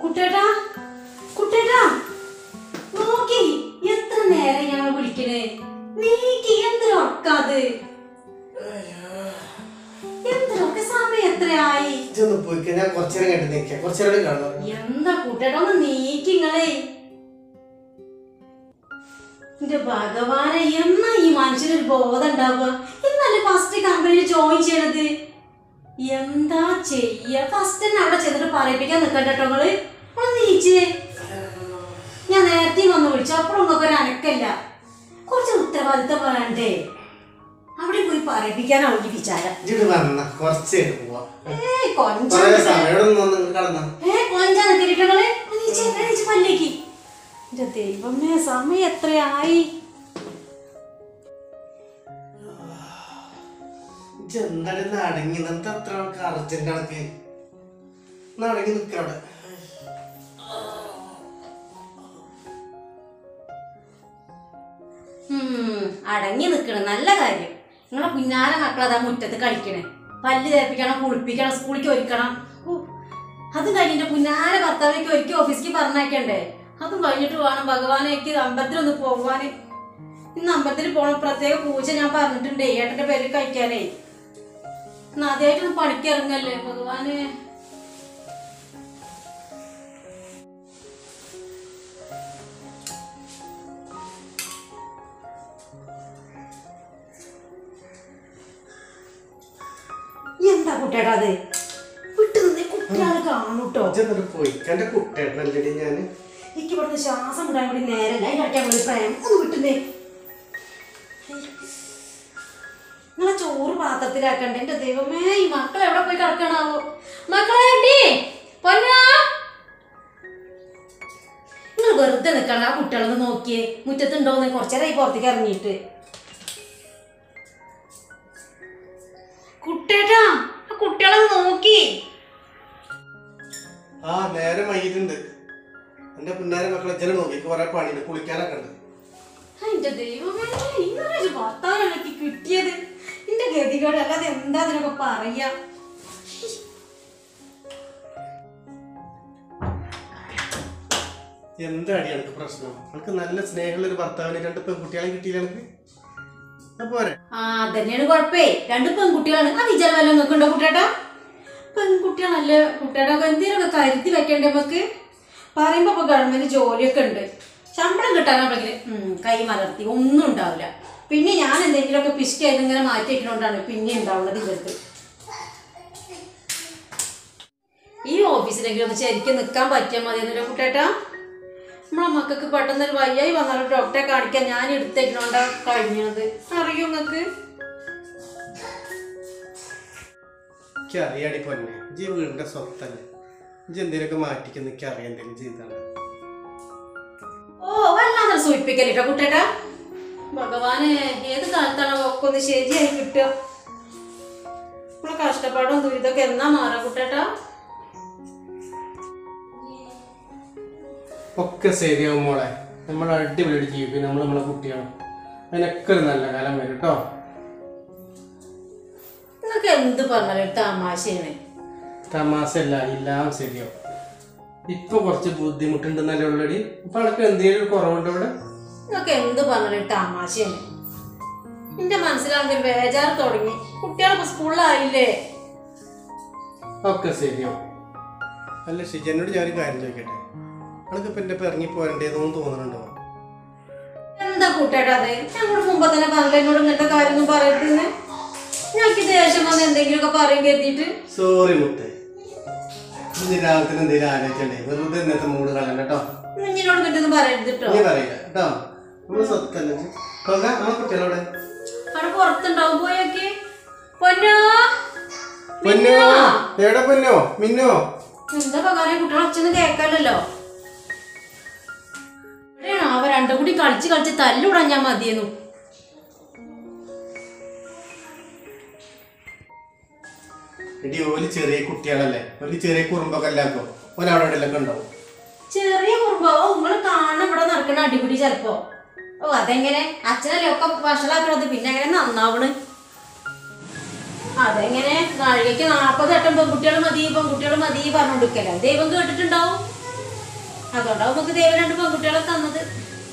കുട്ടേട്ടാ കുട്ടേട്ടാ നോക്കി എത്ര നേരം ഞങ്ങൾ വിളിക്കണേ നീക്ക് എന്തൊരു ഉറക്കാത് എന്തൊക്കെ സമയം എത്രയായി ഇതൊന്ന് പോയിക്ക ഞാൻ കുറച്ചു നേരം കണ്ടു നിൽക്കാം കുറച്ചു നേരം കാണുന്നു എന്താ കൂട്ടേട്ടാ ഒന്ന് നീക്കി ഇങ്ങളെ എന്റെ ഭഗവാനെ എന്നാ ഈ മനുഷ്യനൊരു ബോധം ഉണ്ടാവുക ഇന്നല്ലേ ഫസ്റ്റ് കമ്പനിയിൽ ജോയിൻ ചെയ്യണത് എന്താ ചെയ്യ ഫസ്റ്റ് തന്നെ അവിടെ ചെന്നിട്ട് പറയിപ്പിക്കാൻ നിക്കണ്ട കേട്ടോ നിങ്ങള് ഒന്ന് നീച്ചേ ഞാൻ നേരത്തെ വന്ന് വിളിച്ചു അപ്പോഴും നിങ്ങൾക്ക് ഒരു അനക്കല്ല കുറച്ച് ഉത്തരവാദിത്തം പറയണ്ടേ അവിടെ പോയി പറയിപ്പിക്കാനാവും ഈ വിചാരം ഇജ്ജിട്ട് വന്ന കുറച്ച് നേരം പോവാ ഏയ് കൊഞ്ച കുറെ സമയം ഇവിടെ നിന്ന് കടന്ന ഏ കൊഞ്ചാണ് കിരീട്ടങ്ങള് എണീച്ച് എണീച്ച് പല്ലേക്ക് എന്റെ ദൈവമേ സമയം എത്രയായി ഇജ്ജ് എന്തായാലും അടങ്ങി നിന്നിട്ട് അത്ര ആൾക്ക് അർജന്റ് കണക്ക് ഒന്ന് അടങ്ങി നിക്കവിടെ ഉം, അടങ്ങി നിക്കണം നല്ല കാര്യം നിങ്ങളെ പിന്നാലെ മക്കളതാ മുറ്റത്ത് കളിക്കണേ പല്ല് തേപ്പിക്കണം കുളിപ്പിക്കണം സ്കൂളിലേക്ക് ഒരുക്കണം ഊ, അതും കഴിഞ്ഞിട്ട് പുന്നാരെ ഭർത്താവിലേക്ക് ഒരുക്കി ഓഫീസിലേക്ക് പറഞ്ഞയക്കണ്ടേ അതും കഴിഞ്ഞിട്ട് വേണം ഭഗവാനേക്ക് അമ്പലത്തിലൊന്ന് പോകാന് ഇന്ന് അമ്പലത്തിൽ പോകണം പ്രത്യേക പൂജ ഞാൻ പറഞ്ഞിട്ടുണ്ട് ഏട്ടന്റെ പേരിൽ കഴിക്കാനേ ഇന്ന് ആദ്യമായിട്ടൊന്ന് പണിക്ക് ഇറങ്ങല്ലേ ഭഗവാനെ എന്താ കുട്ടിയേട്ടാ അത് വിട്ടു നിന്നേ കുട്ടികളെ കാണൂട്ടോ ഇജ്ജെന്നിട്ട് പോയി എന്റെ കുട്ടേട്ടനല്ലേ ഞാന് എനിക്ക് ഇവിടുന്ന് ശ്വാസം വിടാൻ കൂടി നേരല്ല അതിനൊക്കെ വിളി പ്രേം ഒന്ന് വിട്ടുന്നേ നിങ്ങളെ ചോറ് പാത്രത്തിലാക്കണ്ട എന്റെ ദൈവമേ ഈ മക്കൾ എവിടെ പോയി കിടക്കണാവോ മക്കളെ കുട്ടി പൊന്നാ നിങ്ങൾ വെറുതെ നിൽക്കണം ആ കുട്ടികളൊന്ന് നോക്കിയേ മുറ്റത്തുണ്ടോന്ന് കുറച്ചേരായി പുറത്തേക്ക് ഇറങ്ങിയിട്ട് കുട്ടേട്ടാ ആ കുട്ടികളൊന്ന് നോക്കി ആ നേരെ വൈകിട്ടുണ്ട് എന്റെ പിന്നാലെ മക്കളെ ഇജ്ജനെ നോക്കി കുറെ പണിയുണ്ട് കുളിക്കാനൊക്കെ ഉണ്ട് എന്റെ ദൈവമേ ഇന്നൊരു ഭർത്താവ് എനിക്ക് കിട്ടിയത് എന്റെ ഗതികേട് അല്ലാതെ എന്താ ഇതിനൊക്കെ പറയാ എന്താണ് എനിക്ക് പ്രശ്നം എനിക്ക് നല്ല സ്നേഹമുള്ള ഒരു ഭർത്താവിന് രണ്ട് പെൺകുട്ടികളെ കിട്ടിയില്ല എനിക്ക് എന്നാ പോരെ ആ അതന്നെയാണ് കുഴപ്പേ രണ്ട് പെൺകുട്ടികളാണ് ആ വിചാരം വല്ല നിങ്ങൾക്ക് ഉണ്ടോ കുട്ടേട്ടാ പെൺകുട്ടികളല്ലേ കുട്ടേട്ടാ എന്തെങ്കിലുമൊക്കെ കരുതി വെക്കണ്ടേ നമുക്ക് പറയുമ്പോ ഇപ്പൊ ഗവൺമെന്റ് ജോലിയൊക്കെ ഉണ്ട് ശമ്പളം കിട്ടാനാണെങ്കിൽ കൈ മലർത്തി ഒന്നും ഉണ്ടാവില്ല പിന്നെ ഞാൻ എന്തെങ്കിലുമൊക്കെ പിശുക്കായിട്ട് ഇങ്ങനെ മാറ്റി വെക്കണോണ്ടാണ് പിന്നെ ഉണ്ടാവുന്നത് ഇവർക്ക് ഈ ഓഫീസിലെങ്കിലും ഒന്ന് ശരിക്കും നിൽക്കാൻ പറ്റിയാൽ മതി എന്നൊരു കുട്ടേട്ടാ നമ്മളെ മക്കൾക്ക് പെട്ടെന്ന് ഒരു വയ്യായി വന്നാലും ഡോക്ടറെ കാണിക്കാൻ ഞാൻ എടുത്തേക്കണോണ്ടാ കഴിഞ്ഞത് അറിയോ നിങ്ങക്ക് എനിക്ക് അറിയാടി പൊന്നെ ഇജ്ജ് ഈ വീടിന്റെ സ്വത്തല്ലേ ഇജ്ജ് എന്തേലൊക്കെ മാറ്റിക്ക് എനിക്ക് അറിയാം എന്തെങ്കിലും ചെയ്താണ് ഓ വല്ലാതെ സൂചിപ്പിക്കലിട്ടോ കുട്ടേട്ടാ ഭഗവാനെ ഏത് കാലത്താണ് ഒക്കെ ഒന്ന് ശരിയായി കിട്ടുക നമ്മളെ കഷ്ടപ്പാടും ദുരിതമൊക്കെ എന്നാ മാറാ കുട്ടേട്ടാ ഒക്കെ ശരിയാവും മോളെ നമ്മൾ അടിപൊളിയായിട്ട് ജീവിക്കും നമ്മൾ നമ്മളെ കുട്ടികളും അതിനൊക്കെ ഒരു നല്ല കാലം വരും കേട്ടോ നിങ്ങൾക്ക് എന്ത് പറഞ്ഞാലും ഒരു തമാശയാണ് തമാശല്ല എല്ലാം ശരിയാവും ഇപ്പൊ കുറച്ച് ബുദ്ധിമുട്ടുണ്ടെന്നല്ലേ ഉള്ളടി ഇപ്പൊ അനക്ക് എന്തെങ്കിലും ഒരു കുറവുണ്ടോ ഇവിടെ നിങ്ങൾക്ക് എന്ത് പറഞ്ഞാലും ഒരു തമാശയാണ് എന്റെ മനസ്സിലാണെങ്കിൽ ബേജാറ് തുടങ്ങി കുട്ടികളൊക്കെ സ്കൂളിലായില്ലേ ഒക്കെ ശരിയാവും അല്ല ഷിജനോട് ഞാൻ ഒരു കാര്യം ചോദിക്കട്ടെ അനക്ക് ഇപ്പൊ എന്റെ ഇറങ്ങി പോരണ്ടേന്നൊന്നും തോന്നുന്നുണ്ടോ എന്താ കൂട്ടേട്ടാ അത് ഞങ്ങളുടെ മുമ്പ് തന്നെ പറഞ്ഞില്ല എന്നോട് ഇങ്ങനത്തെ കാര്യമൊന്നും പറയരുതെന്ന് ഞങ്ങൾക്ക് ദേഷ്യം വന്ന് എന്തെങ്കിലുമൊക്കെ പറയും കരുതിയിട്ട് സോറി മുത്തേ ഇന്ന് രാവിലെ എന്തെങ്കിലും ആലോചിച്ചണ്ടേ വെറുതെ ഇന്നത്തെ മൂഡ് കളയണ്ട കേട്ടോ കുഞ്ഞിനോട് ഇങ്ങനത്തൊന്നും പറയരുത് കേട്ടോ നീ പറയില്ല കേട്ടോ നമ്മള് സ്വത്തല്ലേ കൊക നമ്മളെ കുട്ടികളോടെ അവിടെ പുറത്തുണ്ടാവും പോയൊക്കെ പൊന്നോ പൊന്നോ എവിടെ പൊന്നോ മിന്നോ എന്താ പകാരം കുട്ടികളെ ഒച്ചൊന്നും കേൾക്കാലല്ലോ എവിടെയാണോ അവ രണ്ടും കൂടി കളിച്ച് കളിച്ച് തല്ലുവിടാൻ ഞാൻ മതിയെന്നു എടി ഓല് ചെറിയ കുട്ടികളല്ലേ ഒരു ചെറിയ കുറുമ്പൊക്കെ എല്ലാക്കോ ഓലവിടെ എവിടെയൊക്കെ ഉണ്ടാവും ചെറിയ കുറുമ്പോ നിങ്ങൾ കാണുന്ന ഇവിടെ നടക്കണ അടിപിടി ചെലപ്പോ ഓ അതെങ്ങനെ അച്ഛനല്ലേ ഒക്കെ വഷളാക്കണത് പിന്നെ എങ്ങനെ നന്നാവണ് അതെങ്ങനെ നാഴികയ്ക്ക് നാൽപ്പത് വട്ടം പെൺകുട്ടികൾ മതി പെൺകുട്ടികൾ മതി പറഞ്ഞുകൊടുക്കല ദൈവം കേട്ടിട്ടുണ്ടാവും അതുകൊണ്ടാവും നമുക്ക് ദൈവം രണ്ട് പെൺകുട്ടികളെ തന്നത്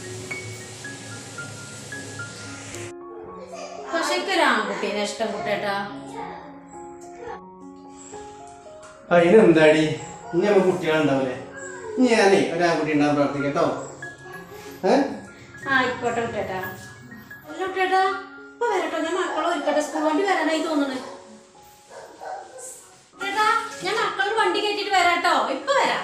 പക്ഷെ എനിക്കൊരു ആൺകുട്ടീനെ ഇഷ്ടം കുട്ടേട്ടാ അതിനെന്താടി ഇനി നമ്മ കുട്ടികളുണ്ടാവില്ലേ ഇനി ഞാനേ ഒരാൺകുട്ടി ഉണ്ടാകാൻ പ്രാർത്ഥിക്കാം കേട്ടോ ഏഹ് ആയിക്കോട്ടെ കുട്ടേട്ടാ അല്ല കുട്ടേട്ടാ ഇപ്പൊ വരട്ടോ ഞാൻ മക്കളെ ഒരുക്കട്ടെ സ്കൂൾ വണ്ടി വരാനായി തോന്നുന്നു കുട്ടേട്ടാ ഞാൻ മക്കളെ വണ്ടി കയറ്റിട്ട് വരാട്ടോ ഇപ്പൊ വരാം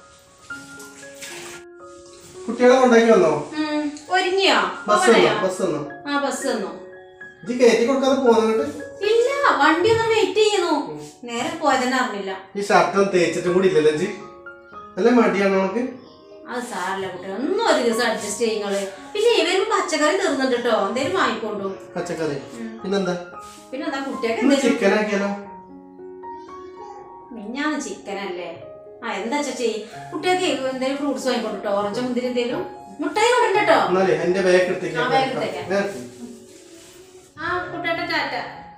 കുട്ടികളെ കൊണ്ടാക്കി വന്നോ ഉം, ഒരുങ്ങിയോ ബസ് പോകണയോ? വന്നോ ബസ് വന്നോ ആ ബസ് വന്നു ഇത് കയറ്റി കൊടുക്കാതെ പോകുന്നുണ്ട് ഇല്ല വണ്ടി ഒന്ന് വെയിറ്റ് ചെയ്യുന്നു നേരെ പോയതന്നെ അറിഞ്ഞില്ല ഈ ഷർട്ടും തേച്ചിട്ടും കൂടി ഇല്ലല്ലോ ജി നല്ല മടിയാണ് നമുക്ക് അത് സാറില്ല കുട്ടി ഒന്നും ഒരു ദിവസം അഡ്ജസ്റ്റ് ചെയ്യുങ്ങള് പിന്നെ ഇവരും പച്ചക്കറി തീർന്നുണ്ട് കേട്ടോ എന്തേലും വാങ്ങിക്കൊണ്ടു പച്ചക്കറി പിന്നെന്താ പിന്നെ എന്താ കുട്ടിയൊക്കെ ഇന്ന് എന്തേലും ചിക്കൻ ആക്കിയാലോ മിഞ്ഞാന്ന് ചിക്കൻ അല്ലേ ആ എന്താ വെച്ചാ ചെയ് കുട്ടിയൊക്കെ എന്തേലും ഫ്രൂട്ട്സ് വാങ്ങിക്കൊണ്ടു കേട്ടോ ഓറഞ്ച് മുന്തിരി എന്തേലും മുട്ടായി കൊണ്ടുണ്ട് കേട്ടോ എന്നാലേ എന്റെ ബാഗ് എടുത്തേക്ക് ആ, bag എടുത്തേക്ക്. നേരത്തെ. ആ കുട്ടിയുടെ ടാറ്റ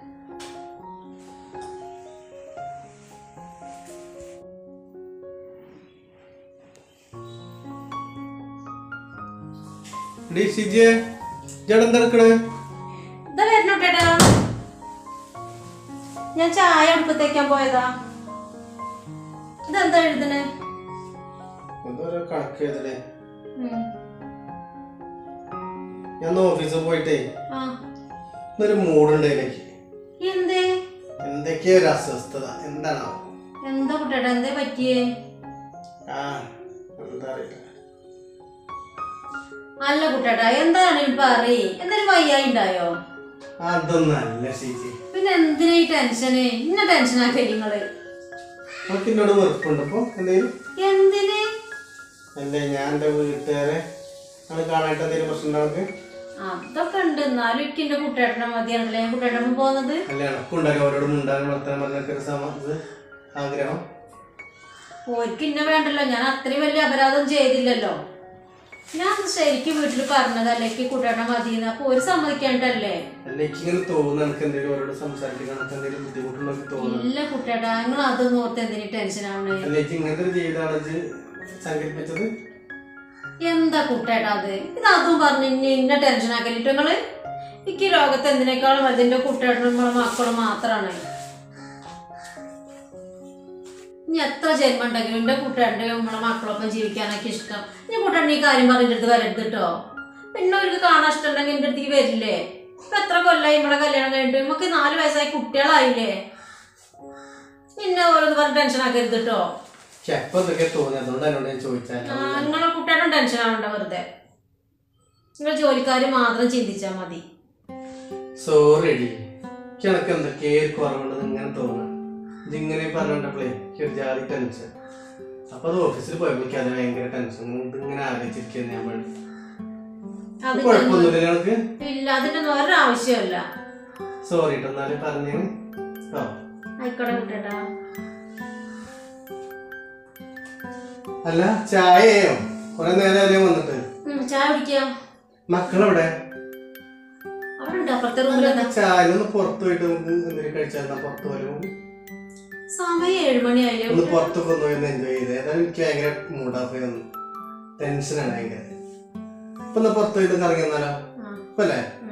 എടീ ഷിജിയെ ജടെന്താ എടുക്കണേ ഇതാ വരണോ കുട്ടേട്ടാ ഞാൻ ചായ അടുപ്പത്തേക്കാൻ പോയതാ ഇതെന്താ എഴുതണേ എന്തോ കണക്ക് ചെയ്തല്ലേ ഉം. ഞാൻ ഓഫീസിൽ പോയിട്ടേ ആ ഇന്നൊരു മൂടുണ്ട് എനിക്ക് എന്തേ എന്തൊക്കെയോ ഒരു അസ്വസ്ഥത എന്താണോ എന്താ കുട്ടേട്ടാ എന്തേ പറ്റിയേ ആ എന്താ അറിയില്ല അല്ല കുട്ടേട്ടാ എന്താണ് ഈ പറയേ എന്തായാലും വയ്യായി ഉണ്ടായോ അതൊന്നും അല്ല ഷിജി പിന്നെ എന്തിനാ ഈ ടെൻഷന് ഇന്ന ടെൻഷൻ ആക്കല്ലേ നിങ്ങള് നമുക്ക് എന്നോട് വെറുപ്പുണ്ട് അപ്പൊ എന്തെങ്കിലും എന്തിന് അല്ലേ ഞാൻ എന്റെ വീട്ടുകാരെ അത് കാണാനായിട്ട് എന്തെങ്കിലും പ്രശ്നം ഉണ്ടോ നമുക്ക് അതൊക്കെ ഉണ്ട് എന്നാലും എനിക്ക് എന്റെ കുട്ടേട്ടനെ മതിയാണല്ലേ ഞാൻ കുട്ടേട്ടൻ പോകുന്നത് അല്ല എനക്കുണ്ടാകും അവരോട് മുണ്ടാനും വളർത്താനും പറഞ്ഞൊക്കെ ഒരു സമ ഇത് ആഗ്രഹം ഓർക്ക് ഇന്നെ വേണ്ടല്ലോ ഞാൻ അത്രയും വലിയ അപരാധം ചെയ്തില്ലല്ലോ ഞാൻ ശരിക്കും വീട്ടിൽ പറഞ്ഞതല്ലേ എനിക്ക് കുട്ടേട്ടൻ മതിയെന്ന് അപ്പൊ ഒരു സമ്മതിക്കാണ്ടല്ലേ അല്ല എനിക്ക് ഇങ്ങനെ തോന്നുന്നു എനിക്ക് എന്തെങ്കിലും അവരോട് സംസാരിക്കാൻ എനിക്ക് എന്തെങ്കിലും ബുദ്ധിമുട്ടുണ്ടോ എനിക്ക് തോന്നുന്നു ഇല്ല കുട്ടേട്ടാ നിങ്ങൾ അതൊന്നും ഓർത്ത് എന്തിനു ടെൻഷൻ ആവണേ അല്ല എനിക്ക് ഇങ്ങനത്തെ ഒരു ജീവിതമാണ് ഇത് സങ്കല്പിച്ചത് എന്താ കുട്ടേട്ടാ അത് ഇത് അതും പറഞ്ഞ് ഇനി ഇന്ന ടെൻഷൻ ആക്കലിട്ട് നിങ്ങള് എനിക്ക് ഈ ലോകത്ത് എന്തിനേക്കാളും വലുത് എന്റെ കുട്ടേട്ടനും നമ്മളെ മക്കളും മാത്രാണ് ഇനി എത്ര ജന്മം ഉണ്ടെങ്കിലും എന്റെ കുട്ടേട്ടൻ്റെ നമ്മളെ മക്കളൊപ്പം ജീവിക്കാനൊക്കെ ഇഷ്ടം ഇനി കുട്ടേട്ടൻ ഈ കാര്യം പറഞ്ഞിട്ട് അടുത്ത് വരരുത് കേട്ടോ പിന്നെ അവർക്ക് കാണാൻ ഇഷ്ടമുണ്ടെങ്കിൽ എന്റെ അടുത്തേക്ക് വരില്ലേ ഇപ്പൊ എത്ര കൊല്ലായി നമ്മളെ കല്യാണം കഴിഞ്ഞിട്ട് നമുക്ക് നാല് വയസ്സായ കുട്ടികളായില്ലേ പിന്നെ ഓരോന്ന് പറഞ്ഞ് ടെൻഷൻ ആക്കരുത് കേട്ടോ പക്ഷെ എപ്പോ എന്തൊക്കെ തോന്നി അതുകൊണ്ട് എന്നോട് ഞാൻ ചോദിച്ചാൽ ആ, നിങ്ങളെ കുട്ടിയുടെ ടെൻഷൻ ആവണ്ട വെറുതെ നിങ്ങൾ ജോലിക്കാര് മാത്രം ചിന്തിച്ചാ മതി സോറി എടി എനിക്ക് എനക്ക് എന്തൊക്കെ കുറവുണ്ടെന്ന് ഇങ്ങനെ തോന്നുന്നു ഇതിങ്ങനെ പറഞ്ഞിട്ടപ്പോഴേ എനിക്ക് ഒരു ജാതി ടെൻഷൻ അപ്പൊ അത് ഓഫീസിൽ പോയപ്പോഴേക്കും അത് ഭയങ്കര ടെൻഷൻ ഇതിങ്ങനെ ആലോചിച്ചിരിക്കുന്നു ഞാൻ വേണ്ടി അത് കുഴപ്പമൊന്നുമില്ല ഞങ്ങൾക്ക് ഇല്ല അതിന്റെ ഒന്നും ഒരാവശ്യമല്ല സോറി കേട്ടോ എന്നാലും പറഞ്ഞേന് ഓ ആയിക്കോട്ടെ കുട്ടേട്ടാ അല്ല ചായയോ കുറെ നേരം അല്ലേ വന്നിട്ട് ഉം, ചായ കുടിക്കാം മക്കളെവിടെ അവിടെ ഉണ്ട് അപ്പുറത്തെ റൂമിലെന്താ ചായ ഒന്ന് പുറത്ത് പോയിട്ട് നമുക്ക് എന്തെങ്കിലും കഴിച്ചാൽ പുറത്ത് വരും സമയം ഏഴുമണിയായില്ലേ ഒന്ന് പുറത്തൊക്കെ ഒന്ന് പോയി ഒന്ന് എൻജോയ് ചെയ്ത് ഏതായാലും എനിക്ക് ഭയങ്കര മൂഡാഫ് വന്നു ടെൻഷനാണ് ഭയങ്കര ഇപ്പൊ ഒന്ന് പുറത്ത് പോയിട്ട് കറങ്ങി വന്നാലോ ആ, ഇപ്പൊ അല്ലേ ഉം.